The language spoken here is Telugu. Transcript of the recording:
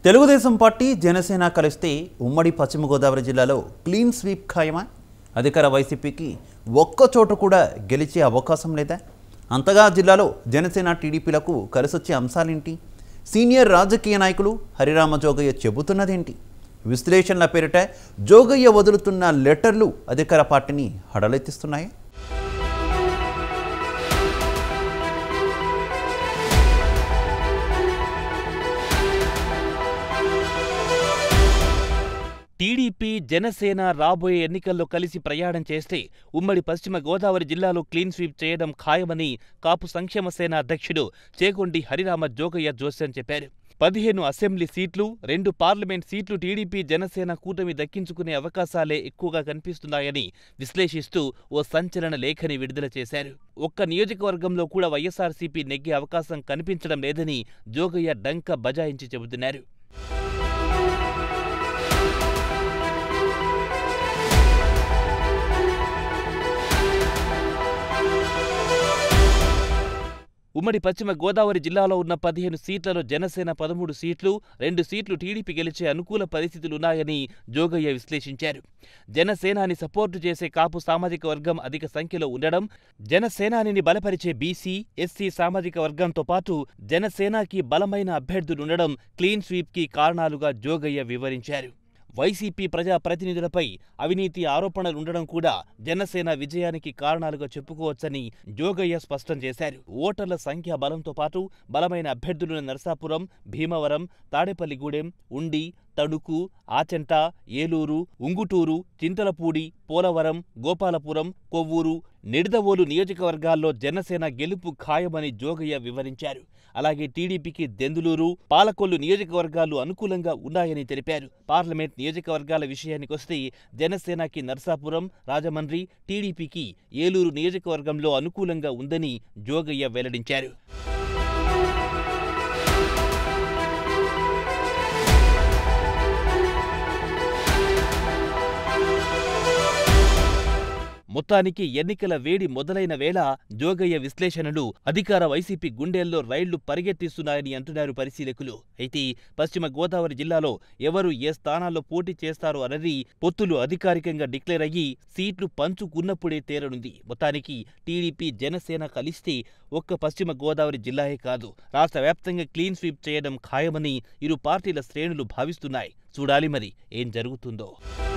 తెలుగుదేశం పార్టీ జనసేన కలిస్తే ఉమ్మడి పశ్చిమ గోదావరి జిల్లాలో క్లీన్ స్వీప్ ఖాయమా అధికార వైసీపీకి ఒక్క చోటు కూడా గెలిచే అవకాశం లేదా అంతగా జిల్లాలో జనసేన టీడీపీలకు కలిసొచ్చే అంశాలేంటి సీనియర్ రాజకీయ నాయకులు హరిరామ జోగయ్య చెబుతున్నదేంటి విశ్లేషణల పేరిట జోగయ్య వదులుతున్న లెటర్లు అధికార పార్టీని హడలెత్తిస్తున్నాయి టీడీపీ జనసేన రాబోయే ఎన్నికల్లో కలిసి ప్రయాణం చేస్తే ఉమ్మడి పశ్చిమ గోదావరి జిల్లాలో క్లీన్ స్వీప్ చేయడం ఖాయమని కాపు సంక్షేమ సేన అధ్యక్షుడు చేగొండి హరిరామ జోగయ్య జోస్యం చెప్పారు పదిహేను అసెంబ్లీ సీట్లు రెండు పార్లమెంట్ సీట్లు టీడీపీ జనసేన కూటమి దక్కించుకునే అవకాశాలే ఎక్కువగా కనిపిస్తున్నాయని విశ్లేషిస్తూ ఓ సంచలన లేఖని విడుదల చేశారు ఒక్క నియోజకవర్గంలో కూడా వైఎస్ఆర్సీపీ నెగ్గే అవకాశం కనిపించడం లేదని జోగయ్య డంక బజాయించి చెబుతున్నారు ఉమ్మడి పశ్చిమ గోదావరి జిల్లాలో ఉన్న పదిహేను సీట్లలో జనసేన పదమూడు సీట్లు రెండు సీట్లు టీడీపీ గెలిచే అనుకూల పరిస్థితులున్నాయని జోగయ్య విశ్లేషించారు జనసేనాని సపోర్టు చేసే కాపు సామాజిక వర్గం అధిక సంఖ్యలో ఉండడం జనసేనానిని బలపరిచే బీసీ ఎస్సీ సామాజిక వర్గంతో పాటు జనసేనకి బలమైన అభ్యర్థులుండడం క్లీన్ స్వీప్కి కారణాలుగా జోగయ్య వివరించారు వైసీపీ ప్రజా ప్రతినిధులపై అవినీతి ఆరోపణలుండడం కూడా జనసేన విజయానికి కారణాలుగా చెప్పుకోవచ్చని జోగయ్య స్పష్టం చేశారు ఓటర్ల సంఖ్య బలంతో పాటు బలమైన అభ్యర్థులున్న నరసాపురం భీమవరం తాడేపల్లిగూడెం ఉండి తడుకు ఆచంట ఏలూరు ఉంగుటూరు చింతలపూడి పోలవరం గోపాలపురం కొవ్వూరు నిడదవోలు నియోజకవర్గాల్లో జనసేన గెలుపు ఖాయమని జోగయ్య వివరించారు అలాగే టీడీపీకి దెందులూరు పాలకొల్లు నియోజకవర్గాలు అనుకూలంగా ఉన్నాయని తెలిపారు పార్లమెంట్ నియోజకవర్గాల విషయానికొస్తే జనసేనకి నర్సాపురం రాజమండ్రి టీడీపీకి ఏలూరు నియోజకవర్గంలో అనుకూలంగా ఉందని జోగయ్య వెల్లడించారు మొత్తానికి ఎన్నికల వేడి మొదలైన వేళ జోగయ్య విశ్లేషణలు అధికార వైసీపీ గుండెల్లో రైళ్లు పరిగెత్తిస్తున్నాయని అంటున్నారు పరిశీలకులు అయితే పశ్చిమ గోదావరి జిల్లాలో ఎవరు ఏ స్థానాల్లో పోటీ చేస్తారో అన్నది పొత్తులు అధికారికంగా డిక్లేర్ అయ్యి సీట్లు పంచుకున్నప్పుడే తేరనుంది మొత్తానికి టీడీపీ జనసేన కలిస్తే ఒక్క పశ్చిమ గోదావరి జిల్లాయే కాదు రాష్ట్ర వ్యాప్తంగా క్లీన్ స్వీప్ చేయడం ఖాయమని ఇరు పార్టీల శ్రేణులు భావిస్తున్నాయి చూడాలి మరి ఏం జరుగుతుందో